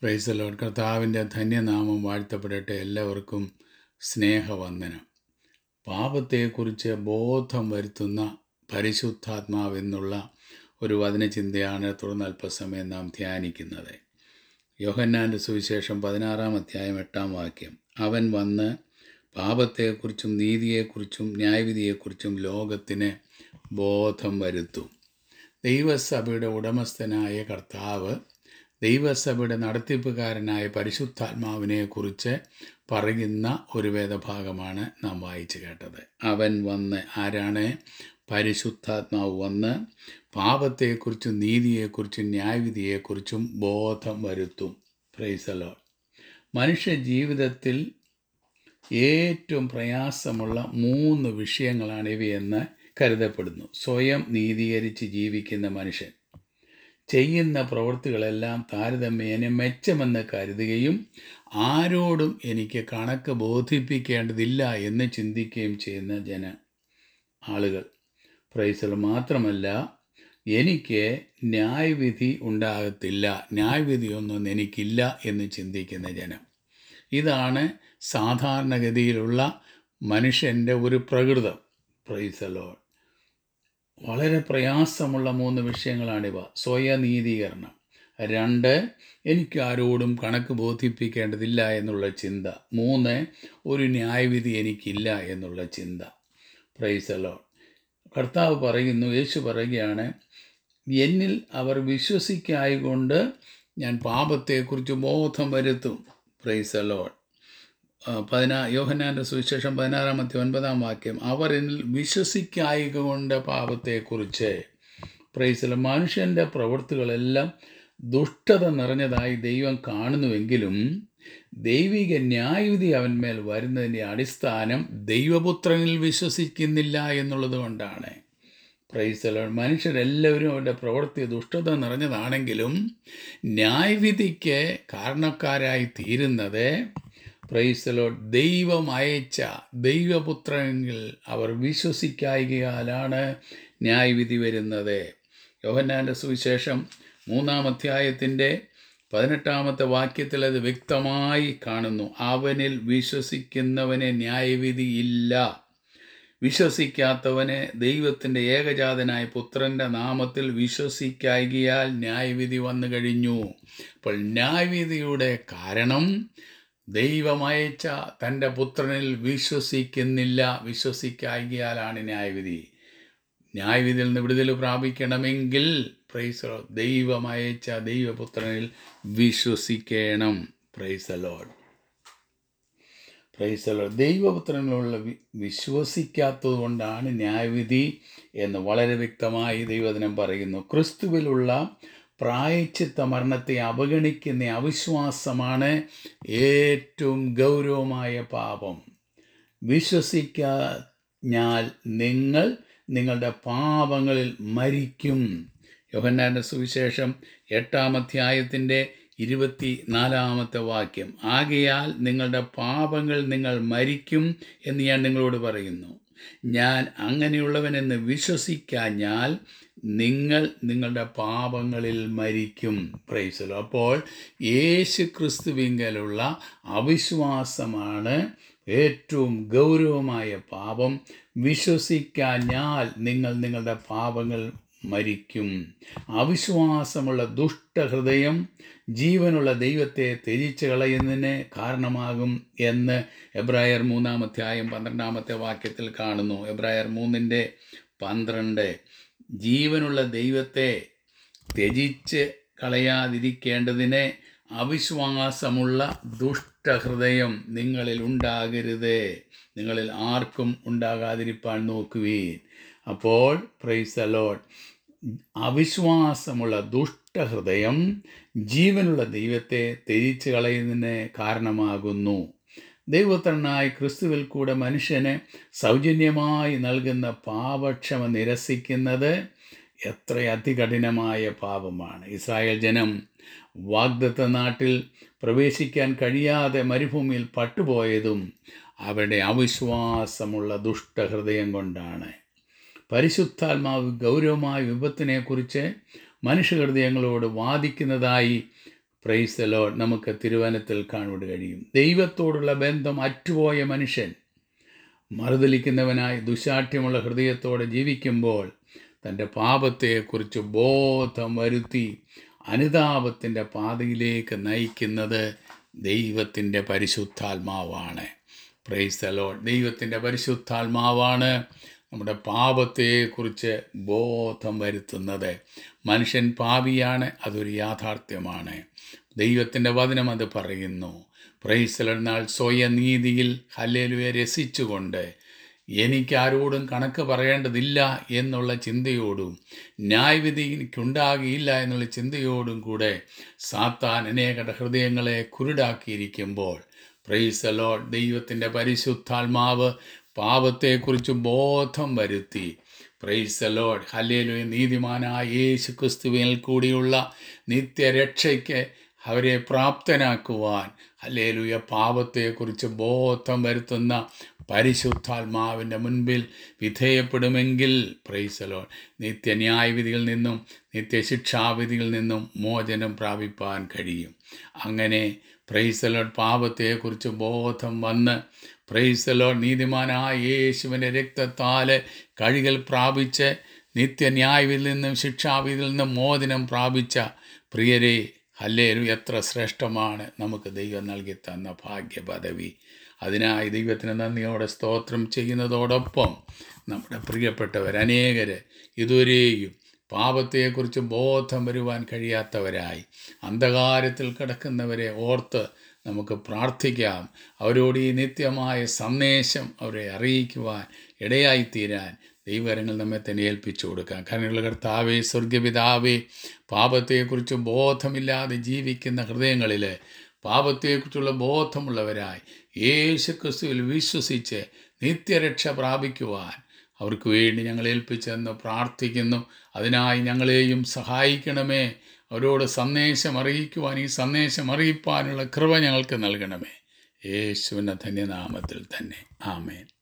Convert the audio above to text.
പ്രൈസലോൺ കർത്താവിൻ്റെ ധന്യനാമം വാഴ്ത്തപ്പെടട്ടെ എല്ലാവർക്കും സ്നേഹവന്ദനം പാപത്തെക്കുറിച്ച് ബോധം വരുത്തുന്ന പരിശുദ്ധാത്മാവ് എന്നുള്ള ഒരു വചനചിന്തയാണ് തുടർന്ന് അല്പസമയം നാം ധ്യാനിക്കുന്നത് യോഹന്നാൻ്റെ സുവിശേഷം പതിനാറാം അധ്യായം എട്ടാം വാക്യം അവൻ വന്ന് പാപത്തെക്കുറിച്ചും നീതിയെക്കുറിച്ചും ന്യായവിധിയെക്കുറിച്ചും ലോകത്തിന് ബോധം വരുത്തും ദൈവസഭയുടെ ഉടമസ്ഥനായ കർത്താവ് ദൈവസഭയുടെ നടത്തിപ്പുകാരനായ പരിശുദ്ധാത്മാവിനെ കുറിച്ച് പറയുന്ന ഒരു വേദഭാഗമാണ് നാം വായിച്ചു കേട്ടത് അവൻ വന്ന് ആരാണ് പരിശുദ്ധാത്മാവ് വന്ന് പാപത്തെക്കുറിച്ചും നീതിയെക്കുറിച്ചും ന്യായവിധിയെക്കുറിച്ചും ബോധം വരുത്തും പ്രൈസലോ മനുഷ്യ ജീവിതത്തിൽ ഏറ്റവും പ്രയാസമുള്ള മൂന്ന് വിഷയങ്ങളാണ് ഇവയെന്ന് കരുതപ്പെടുന്നു സ്വയം നീതീകരിച്ച് ജീവിക്കുന്ന മനുഷ്യൻ ചെയ്യുന്ന പ്രവൃത്തികളെല്ലാം താരതമ്യേന മെച്ചമെന്ന് കരുതുകയും ആരോടും എനിക്ക് കണക്ക് ബോധിപ്പിക്കേണ്ടതില്ല എന്ന് ചിന്തിക്കുകയും ചെയ്യുന്ന ജന ആളുകൾ പ്രൈസൽ മാത്രമല്ല എനിക്ക് ന്യായവിധി ഉണ്ടാകത്തില്ല ന്യായവിധിയൊന്നും എനിക്കില്ല എന്ന് ചിന്തിക്കുന്ന ജനം ഇതാണ് സാധാരണഗതിയിലുള്ള മനുഷ്യൻ്റെ ഒരു പ്രകൃതം പ്രൈസലോൾ വളരെ പ്രയാസമുള്ള മൂന്ന് വിഷയങ്ങളാണിവ സ്വയനീതീകരണം രണ്ട് എനിക്ക് ആരോടും കണക്ക് ബോധിപ്പിക്കേണ്ടതില്ല എന്നുള്ള ചിന്ത മൂന്ന് ഒരു ന്യായവിധി എനിക്കില്ല എന്നുള്ള ചിന്ത പ്രൈസലോ കർത്താവ് പറയുന്നു യേശു പറയുകയാണ് എന്നിൽ അവർ വിശ്വസിക്കായകൊണ്ട് ഞാൻ പാപത്തെക്കുറിച്ച് ബോധം വരുത്തും പ്രൈസലോൾ പതിനാ യോഹന്നാൻ്റെ സുവിശേഷം പതിനാറാമത്തെ ഒൻപതാം വാക്യം അവർ എന്നിൽ വിശ്വസിക്കായിക കൊണ്ട് പാപത്തെക്കുറിച്ച് പ്രൈസല മനുഷ്യൻ്റെ പ്രവൃത്തികളെല്ലാം ദുഷ്ടത നിറഞ്ഞതായി ദൈവം കാണുന്നുവെങ്കിലും ദൈവിക ന്യായവിധി അവന്മേൽ വരുന്നതിൻ്റെ അടിസ്ഥാനം ദൈവപുത്രനിൽ വിശ്വസിക്കുന്നില്ല എന്നുള്ളത് കൊണ്ടാണ് പ്രൈസല മനുഷ്യരെല്ലാവരും അവരുടെ പ്രവൃത്തി ദുഷ്ടത നിറഞ്ഞതാണെങ്കിലും ന്യായവിധിക്ക് കാരണക്കാരായി തീരുന്നത് പ്രൈസലോ ദൈവം അയച്ച ദൈവപുത്രനിൽ അവർ വിശ്വസിക്കായികയാലാണ് ന്യായവിധി വരുന്നത് യോഹന്നാൻ്റെ സുവിശേഷം മൂന്നാം അധ്യായത്തിൻ്റെ പതിനെട്ടാമത്തെ വാക്യത്തിൽ അത് വ്യക്തമായി കാണുന്നു അവനിൽ വിശ്വസിക്കുന്നവന് ന്യായവിധി ഇല്ല വിശ്വസിക്കാത്തവന് ദൈവത്തിൻ്റെ ഏകജാതനായ പുത്രൻ്റെ നാമത്തിൽ വിശ്വസിക്കായികയാൽ ന്യായവിധി വന്നു കഴിഞ്ഞു അപ്പോൾ ന്യായവിധിയുടെ കാരണം ദൈവമയച്ച തൻ്റെ പുത്രനിൽ വിശ്വസിക്കുന്നില്ല വിശ്വസിക്കായികയാലാണ് ന്യായവിധി ന്യായവിധിയിൽ നിന്ന് വിടുതൽ പ്രാപിക്കണമെങ്കിൽ പ്രൈസലോ ദൈവമയച്ച ദൈവപുത്രനിൽ വിശ്വസിക്കണം പ്രൈസലോഡ് പ്രൈസലോ ദൈവപുത്രനിലുള്ള വിശ്വസിക്കാത്തത് കൊണ്ടാണ് ന്യായവിധി എന്ന് വളരെ വ്യക്തമായി ദൈവദിനം പറയുന്നു ക്രിസ്തുവിലുള്ള പ്രായച്ചിത്ത മരണത്തെ അവഗണിക്കുന്ന അവിശ്വാസമാണ് ഏറ്റവും ഗൗരവമായ പാപം വിശ്വസിക്കാഞ്ഞാൽ നിങ്ങൾ നിങ്ങളുടെ പാപങ്ങളിൽ മരിക്കും യോഹന്നാൻ്റെ സുവിശേഷം എട്ടാം അധ്യായത്തിൻ്റെ ഇരുപത്തി നാലാമത്തെ വാക്യം ആകയാൽ നിങ്ങളുടെ പാപങ്ങൾ നിങ്ങൾ മരിക്കും എന്ന് ഞാൻ നിങ്ങളോട് പറയുന്നു ഞാൻ അങ്ങനെയുള്ളവനെന്ന് വിശ്വസിക്കാഞ്ഞാൽ നിങ്ങൾ നിങ്ങളുടെ പാപങ്ങളിൽ മരിക്കും പ്രൈസലോ അപ്പോൾ യേശു ക്രിസ്തുവിങ്കലുള്ള അവിശ്വാസമാണ് ഏറ്റവും ഗൗരവമായ പാപം വിശ്വസിക്കാഞ്ഞാൽ നിങ്ങൾ നിങ്ങളുടെ പാപങ്ങൾ മരിക്കും അവിശ്വാസമുള്ള ദുഷ്ടഹൃദയം ജീവനുള്ള ദൈവത്തെ ത്യജിച്ച് കളയുന്നതിന് കാരണമാകും എന്ന് എബ്രായർ മൂന്നാമധ്യായം പന്ത്രണ്ടാമത്തെ വാക്യത്തിൽ കാണുന്നു എബ്രായർ മൂന്നിൻ്റെ പന്ത്രണ്ട് ജീവനുള്ള ദൈവത്തെ ത്യജിച്ച് കളയാതിരിക്കേണ്ടതിന് അവിശ്വാസമുള്ള ദുഷ്ടഹൃദയം നിങ്ങളിൽ ഉണ്ടാകരുത് നിങ്ങളിൽ ആർക്കും ഉണ്ടാകാതിരിപ്പാൻ നോക്കുവീൻ അപ്പോൾ പ്രൈസ് അലോട്ട് അവിശ്വാസമുള്ള ദുഷ്ടഹൃദയം ജീവനുള്ള ദൈവത്തെ ത്യജിച്ച് കളയുന്നതിന് കാരണമാകുന്നു ദൈവത്തണ്ണായി ക്രിസ്തുവിൽ കൂടെ മനുഷ്യന് സൗജന്യമായി നൽകുന്ന പാപക്ഷമ നിരസിക്കുന്നത് എത്ര അതികഠിനമായ പാപമാണ് ഇസ്രായേൽ ജനം വാഗ്ദത്ത നാട്ടിൽ പ്രവേശിക്കാൻ കഴിയാതെ മരുഭൂമിയിൽ പട്ടുപോയതും അവരുടെ അവിശ്വാസമുള്ള ദുഷ്ടഹൃദയം കൊണ്ടാണ് പരിശുദ്ധാത്മാവ് ഗൗരവമായ വിപത്തിനെക്കുറിച്ച് മനുഷ്യഹൃദയങ്ങളോട് വാദിക്കുന്നതായി പ്രൈസലോ നമുക്ക് തിരുവനത്തിൽ കാണുവാൻ കഴിയും ദൈവത്തോടുള്ള ബന്ധം അറ്റുപോയ മനുഷ്യൻ മറുതലിക്കുന്നവനായി ദുശാഠ്യമുള്ള ഹൃദയത്തോടെ ജീവിക്കുമ്പോൾ തൻ്റെ പാപത്തെക്കുറിച്ച് ബോധം വരുത്തി അനുതാപത്തിൻ്റെ പാതയിലേക്ക് നയിക്കുന്നത് ദൈവത്തിൻ്റെ പരിശുദ്ധാത്മാവാണ് പ്രൈസലോ ദൈവത്തിൻ്റെ പരിശുദ്ധാത്മാവാണ് നമ്മുടെ പാപത്തെക്കുറിച്ച് ബോധം വരുത്തുന്നത് മനുഷ്യൻ പാപിയാണ് അതൊരു യാഥാർത്ഥ്യമാണ് ദൈവത്തിൻ്റെ വചനം അത് പറയുന്നു പ്രൈസലെന്നാൽ സ്വയനീതിയിൽ ഹല്ലേലുവെ രസിച്ചുകൊണ്ട് എനിക്കാരോടും കണക്ക് പറയേണ്ടതില്ല എന്നുള്ള ചിന്തയോടും ന്യായവിധി എനിക്കുണ്ടാകിയില്ല എന്നുള്ള ചിന്തയോടും കൂടെ സാത്താൻ അനേകരുടെ ഹൃദയങ്ങളെ കുരുടാക്കിയിരിക്കുമ്പോൾ പ്രൈസലോ ദൈവത്തിൻ്റെ പരിശുദ്ധാത്മാവ് പാപത്തെക്കുറിച്ച് ബോധം വരുത്തി പ്രൈസലോഡ് ഹല്ലേലു നീതിമാനായ യേശു ക്രിസ്തുവിൽ കൂടിയുള്ള നിത്യരക്ഷയ്ക്ക് അവരെ പ്രാപ്തനാക്കുവാൻ ഹല്ലേലുയ പാപത്തെക്കുറിച്ച് ബോധം വരുത്തുന്ന പരിശുദ്ധാത്മാവിൻ്റെ മുൻപിൽ വിധേയപ്പെടുമെങ്കിൽ പ്രൈസലോൺ നിത്യന്യായവിധിയിൽ നിന്നും നിത്യശിക്ഷാവിധിയിൽ നിന്നും മോചനം പ്രാപിപ്പാൻ കഴിയും അങ്ങനെ പ്രൈസലോൺ പാപത്തെക്കുറിച്ച് ബോധം വന്ന് പ്രൈസലോൺ നീതിമാനായ യേശുവിൻ്റെ രക്തത്താല് കഴുകൽ പ്രാപിച്ച് നിത്യന്യായവിധിയിൽ നിന്നും ശിക്ഷാവിധിയിൽ നിന്നും മോചനം പ്രാപിച്ച പ്രിയരെ ഹല്ലേലു എത്ര ശ്രേഷ്ഠമാണ് നമുക്ക് ദൈവം നൽകി തന്ന ഭാഗ്യ പദവി അതിനായി ദൈവത്തിന് നന്ദിയോടെ സ്തോത്രം ചെയ്യുന്നതോടൊപ്പം നമ്മുടെ പ്രിയപ്പെട്ടവർ അനേകര് ഇതുവരെയും പാപത്തെക്കുറിച്ച് ബോധം വരുവാൻ കഴിയാത്തവരായി അന്ധകാരത്തിൽ കിടക്കുന്നവരെ ഓർത്ത് നമുക്ക് പ്രാർത്ഥിക്കാം അവരോട് ഈ നിത്യമായ സന്ദേശം അവരെ അറിയിക്കുവാൻ ഇടയായിത്തീരാൻ ദൈവകരങ്ങൾ നമ്മെ തന്നെ ഏൽപ്പിച്ചു കൊടുക്കാം കരുണയുള്ള കർത്താവേ സ്വർഗപിതാവേ പാപത്തെക്കുറിച്ച് ബോധമില്ലാതെ ജീവിക്കുന്ന ഹൃദയങ്ങളിൽ പാപത്തെക്കുറിച്ചുള്ള ബോധമുള്ളവരായി യേശു ക്രിസ്തുവിൽ വിശ്വസിച്ച് നിത്യരക്ഷ പ്രാപിക്കുവാൻ അവർക്ക് വേണ്ടി ഞങ്ങൾ ഏൽപ്പിച്ചെന്ന് പ്രാർത്ഥിക്കുന്നു അതിനായി ഞങ്ങളെയും സഹായിക്കണമേ അവരോട് സന്ദേശം അറിയിക്കുവാൻ ഈ സന്ദേശം അറിയിപ്പാനുള്ള കൃപ ഞങ്ങൾക്ക് നൽകണമേ യേശുവിൻ്റെ ധന്യനാമത്തിൽ തന്നെ ആമേൻ